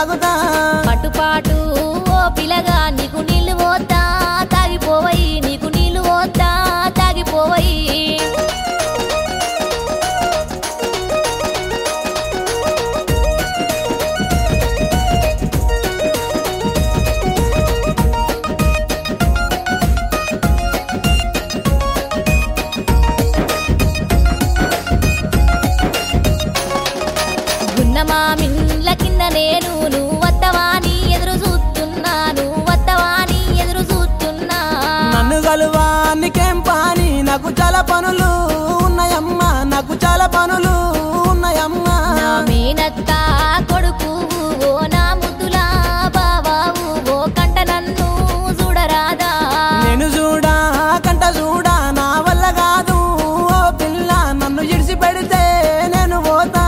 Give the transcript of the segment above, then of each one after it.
తాగుతా పట్టుపాటు ఓ పిల్లగా నీకు నీళ్లు పోతా తాగిపోవయి నీకు నీళ్లు పోతా తాగిపోవయి గున్నమా మిన్ల కింద నేను నువ్వు వత్తవాని ఎదురు చూస్తున్నాను వత్తవాని ఎదురు చూస్తున్నా నన్ను గలువా నీకేం పాని నాకు చాలా పనులు ఉన్నాయమ్మా నాకు చాలా పనులు ఉన్నాయమ్మా నా మీనత్త కొడుకు ఓ నా ముద్దులా బావావు ఓ కంట నన్ను చూడరాదా నేను చూడా కంట చూడా నా వల్ల కాదు ఓ పిల్ల నన్ను ఇడిచి పెడితే నేను పోతా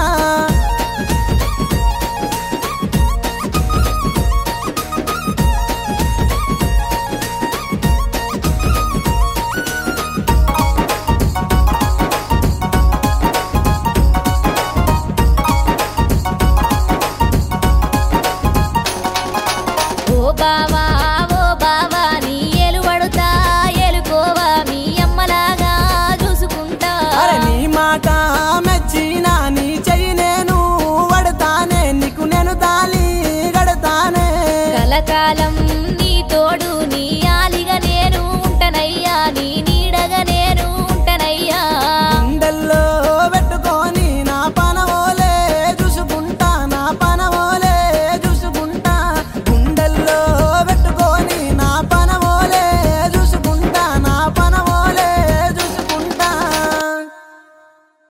ఓ బావా ఓ బావా నీ ఏలు పడుతా ఏలుకోవా మీ అమ్మలాగా చూసుకుంటా అరే నీ మాట